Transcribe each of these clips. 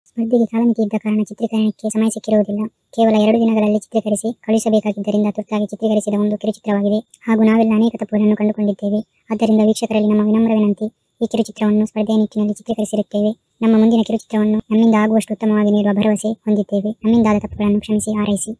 ಸ್ಪರ್ಧೆಗೆ ಕಾಲಮಿತಿ ಇದ್ದ ಕಾರಣ ಚಿತ್ರೀಕರಣಕ್ಕೆ ಸಮಯ ಸಿಕ್ಕಿರುವುದಿಲ್ಲ ಕೇವಲ ಎರಡು ದಿನಗಳಲ್ಲಿ ಚಿತ್ರೀಕರಿಸಿ ಕಳುಹಿಸಬೇಕಾಗಿದ್ದರಿಂದ ತುರ್ತಾಗಿ ಚಿತ್ರೀಕರಿಸಿದ ಒಂದು ಕಿರುಚಿತ್ರವಾಗಿದೆ ಹಾಗೂ ನಾವೆಲ್ಲ ಅನೇಕ ತಪ್ಪುಗಳನ್ನು ಕಂಡುಕೊಂಡಿದ್ದೇವೆ ಆದ್ದರಿಂದ ವೀಕ್ಷಕರಲ್ಲಿ ನಮ್ಮ ವಿನಮ್ರ ವಿನಂತಿ ಈ ಕಿರುಚಿತ್ರವನ್ನು ಸ್ಪರ್ಧೆಯ ನಿಟ್ಟಿನಲ್ಲಿ ಚಿತ್ರೀಕರಿಸಿರುತ್ತೇವೆ ನಮ್ಮ ಮುಂದಿನ ಕಿರುಚಿತ್ರವನ್ನು ನಮ್ಮಿಂದ ಆಗುವಷ್ಟು ಉತ್ತಮವಾಗಿ ನೀಡುವ ಭರವಸೆ ಹೊಂದಿದ್ದೇವೆ ನಮ್ಮಿಂದಾದ ತಪ್ಪುಗಳನ್ನು ಕ್ಷಮಿಸಿ ಹಾರೈಸಿ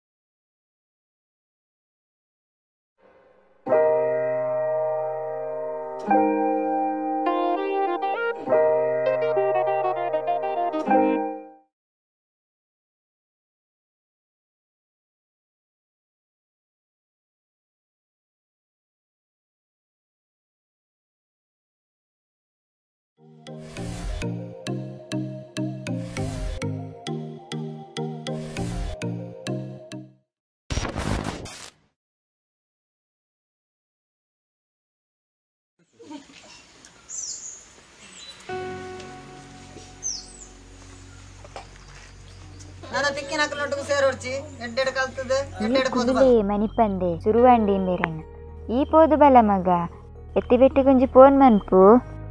ನನ್ನ ತಿಕ್ಕಿನ ಹಾಕಲೊಟ್ಟಿಗೆ ಸೇರೋಡ್ಚಿ ಎಡ್ಡೆಡ್ ಕಲ್ತದೆ ಎಡ್ಡೆಡ್ ಕೂತು ಕುದುಲೆ ಮಣಿಪಂದೆ ಸುರುವಂಡಿ ಬೇರೆನ ಈ ಪೋದು ಬಲ ಮಗ ಎತ್ತಿ ಬೆಟ್ಟಿ ಕೊಂಚಿ ಫೋನ್ ಮನ್ಪು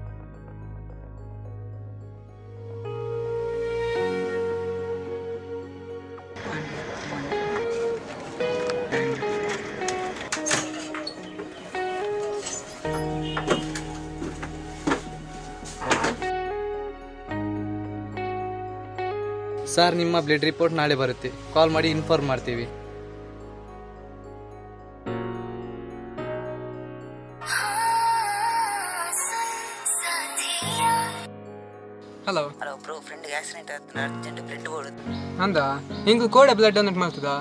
ಸರ್ ನಿಮ್ಮ ಬ್ಲಡ್ ರಿಪೋರ್ಟ್ ನಾಳೆ ಬರುತ್ತೆ ಕಾಲ್ ಮಾಡಿ ಇನ್ಫಾರ್ಮ್ ಮಾಡ್ತೀವಿ ಹಲೋ ಹಲೋ ಬ್ರೋ ಫ್ರೆಂಡ್ಗೆ ಆಕ್ಸಿಡೆಂಟ್ ಆಗ್ತಾನೆ ಅರ್ಜೆಂಟ್ ಬ್ಲಡ್ ಕೊಡುದು ಅಂದ ಹಿಂಗೆ ಕೋಡೆ ಬ್ಲಡ್ ಡೊನೇಟ್ ಮಾಡ್ತದಾ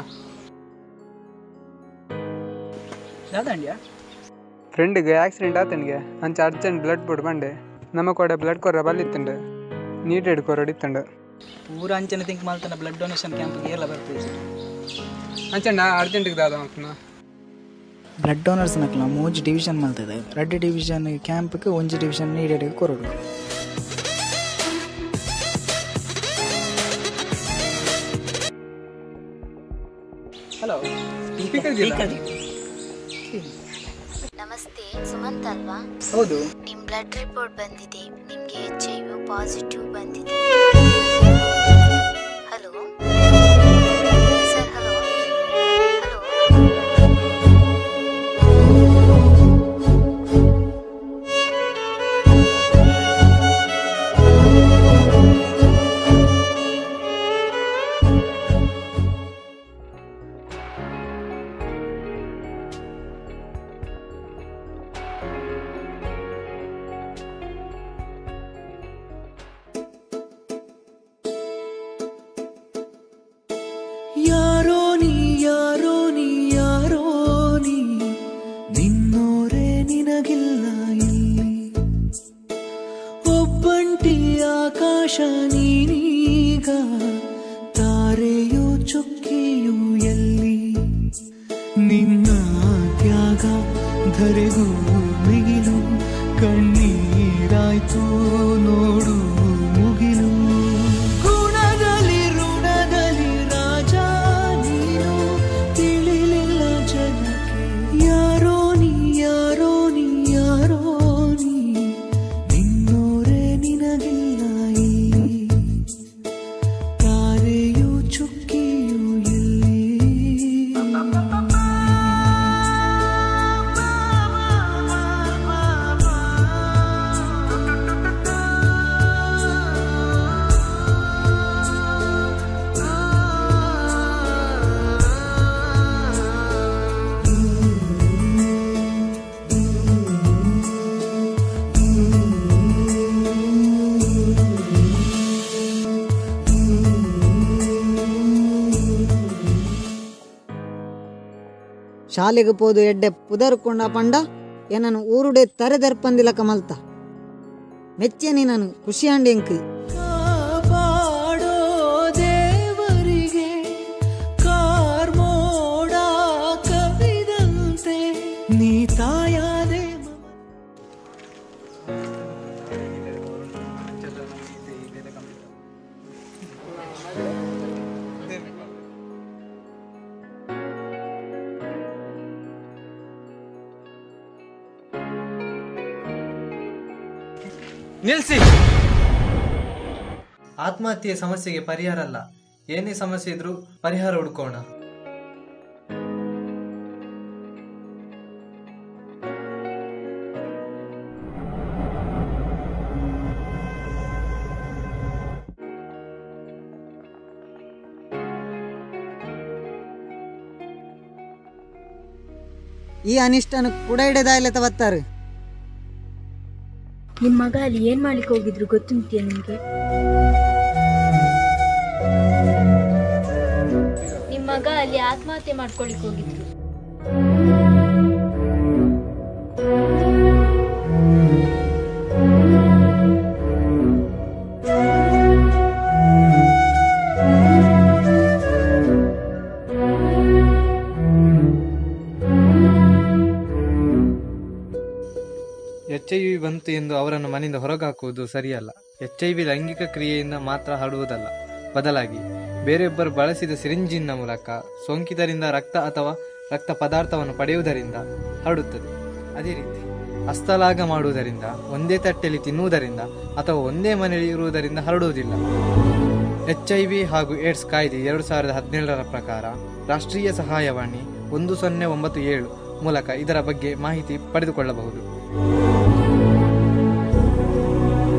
ಯಾವ್ದಂಡ್ಯಾ ಫ್ರೆಂಡಿಗೆ ಆಕ್ಸಿಡೆಂಟ್ ಆತನಿಗೆ ಅಂಚ ಅರ್ಜೆಂಟ್ ಬ್ಲಡ್ ಬಿಡ್ ಬಂಡೆ ನಮ್ಮ ಕೂಡ ಬ್ಲಡ್ ಕೊರ ಬಲ್ಲಿತ್ತಂಡು ನೀಟೆಡ್ ಕೊರಡಿತ್ತಂಡು ಪೂರ ಅಂಚನೆ ತಿಂಕ್ ಮಾಡ್ತಾನೆ ಬ್ಲಡ್ ಡೊನೇಷನ್ ಕ್ಯಾಂಪ್ಗೆ ಎಲ್ಲ ಬರ್ತದೆ ಸರ್ ಅಂಚಂಡ ಅರ್ಜೆಂಟಿಗೆ ದಾದ ಮಾಡ್ತಾನ ಬ್ಲಡ್ ಡೋನರ್ಸ್ ನಕ್ಲ ಮೂಜಿ ಡಿವಿಷನ್ ಮಾಡ್ತದೆ ರೆಡ್ ಡಿವಿಷನ್ ಕ್ಯಾಂಪ್ಗೆ ಒಂಜಿ ಡಿವಿಷನ್ ನೀಡೆಡ್ ಕೊರಡು ಹಲೋ ಸ್ಪೀಕರ್ ಇದೆಯಲ್ಲ ನಮಸ್ತೆ ಸುಮಂತ್ ಅಲ್ವಾ ಹೌದು ನಿಮ್ ಬ್ಲಡ್ ರಿಪೋರ್ಟ್ ಬಂದಿದೆ ನಿಮ್ಗೆ ಎಚ್ ಐ ವಿ ಪಾಸಿಟಿವ್ ಬಂದಿದೆ ಹಲೋ ಸರ್ ಹಲೋ ಹಲೋ ಯಾರೋ ನೀ ಯಾರೋ ನೀ ಯಾರೋ ನೀ ನಿನ್ನೋರೆ ನಿನಗಿಲ್ಲ ಇಲ್ಲಿ ಒಬ್ಬಂಟಿ ಆಕಾಶ ನೀನೀಗ ತಾರೆಯು ಚುಕ್ಕಿಯು ಎಲ್ಲಿ ನಿನ್ನ ತ್ಯಾಗ ಧರೆಗೂ ಮಿಗಿಲು ಕಣ್ಣೀರಾಯ್ತು ನೋಡು ಮುಗಿಲು ಗುಣದಲ್ಲಿ ಋಣದಲ್ಲಿ ರಾಜ ನೀನು ತಿಳಿಲಿಲ್ಲ ಜನಕ್ಕೆ ಯಾರೋ ನೀ ಯಾರೋ ನೀ ಯಾರೋ ನೀ ನಿನ್ನೋರೆ ನಿನಗಿಲ್ಲ ಇಲ್ಲಿ ತಾರೆಯು ಚುಕ್ಕಿಯು ಎಲ್ಲಿ ಶಾಲೆಗೆ ಪೋದು ಎಡ್ಡೆ ಪುದರ್ಕೊಂಡ ಪಂಡ ಏನನು ಊರುಡೆ ತರೆದರ್ಪಂದಿಲಕ ಮಲ್ತ ಮೆಚ್ಚೆ ನಾನು ಖುಷಿ ಅಂಡೆಂಕ್ ಕಾಪಾಡೋ ದೇವರಿಗೆ ಕಾರ್ಮೋಡ ಕವಿದಂತೆ ನೀ ತಾಯಾದೆ ನಿಲ್ಸಿ ಆತ್ಮಹತ್ಯೆ ಸಮಸ್ಯೆಗೆ ಪರಿಹಾರ ಅಲ್ಲ ಏನೇ ಸಮಸ್ಯೆ ಇದ್ರೂ ಪರಿಹಾರ ಹುಡುಕೋಣ ಈ ಅನಿಷ್ಟನು ಕೂಡ ಹಿಡಿದಾಯ್ಲೆ ತವತ್ತಾರು ನಿಮ್ ಮಗ ಅಲ್ಲಿ ಏನ್ ಮಾಡ್ಲಿಕ್ಕೆ ಹೋಗಿದ್ರು ಗೊತ್ತುಂಟಿಯಾ ನಿಮ್ಗೆ ನಿಮ್ಮ ಮಗ ಅಲ್ಲಿ ಆತ್ಮಹತ್ಯೆ ಮಾಡ್ಕೊಳಿಕ್ ಹೋಗಿದ್ರು ಎಚ್ ಐ ವಿ ಬಂತು ಎಂದು ಅವರನ್ನು ಮನೆಯಿಂದ ಹೊರಗಾಕುವುದು ಸರಿಯಲ್ಲ ಎಚ್ ಐ ವಿ ಲೈಂಗಿಕ ಕ್ರಿಯೆಯಿಂದ ಮಾತ್ರ ಹರಡುವುದಲ್ಲ ಬದಲಾಗಿ ಬೇರೊಬ್ಬರು ಬಳಸಿದ ಸಿರಿಂಜಿನ ಮೂಲಕ ಸೋಂಕಿತರಿಂದ ರಕ್ತ ಅಥವಾ ರಕ್ತ ಪದಾರ್ಥವನ್ನು ಪಡೆಯುವುದರಿಂದ ಹರಡುತ್ತದೆ ಅದೇ ರೀತಿ ಹಸ್ತಲಾಗ ಮಾಡುವುದರಿಂದ ಒಂದೇ ತಟ್ಟೆಯಲ್ಲಿ ತಿನ್ನುವುದರಿಂದ ಅಥವಾ ಒಂದೇ ಮನೆಯಲ್ಲಿ ಇರುವುದರಿಂದ ಹರಡುವುದಿಲ್ಲ ಎಚ್ ಐ ವಿ ಹಾಗೂ ಏಡ್ಸ್ ಕಾಯ್ದೆ ಎರಡು ಸಾವಿರದ ಹದಿನೇಳರ ಪ್ರಕಾರ ರಾಷ್ಟ್ರೀಯ ಸಹಾಯವಾಣಿ ಒಂದು ಸೊನ್ನೆ ಒಂಬತ್ತು ಏಳು ಮೂಲಕ ಇದರ ಬಗ್ಗೆ ಮಾಹಿತಿ ಪಡೆದುಕೊಳ್ಳಬಹುದು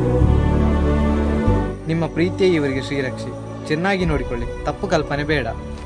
ನಿಮ್ಮ ಪ್ರೀತಿಯೇ ಇವರಿಗೆ ಶ್ರೀರಕ್ಷೆ ಚೆನ್ನಾಗಿ ನೋಡಿಕೊಳ್ಳಿ ತಪ್ಪು ಕಲ್ಪನೆ ಬೇಡ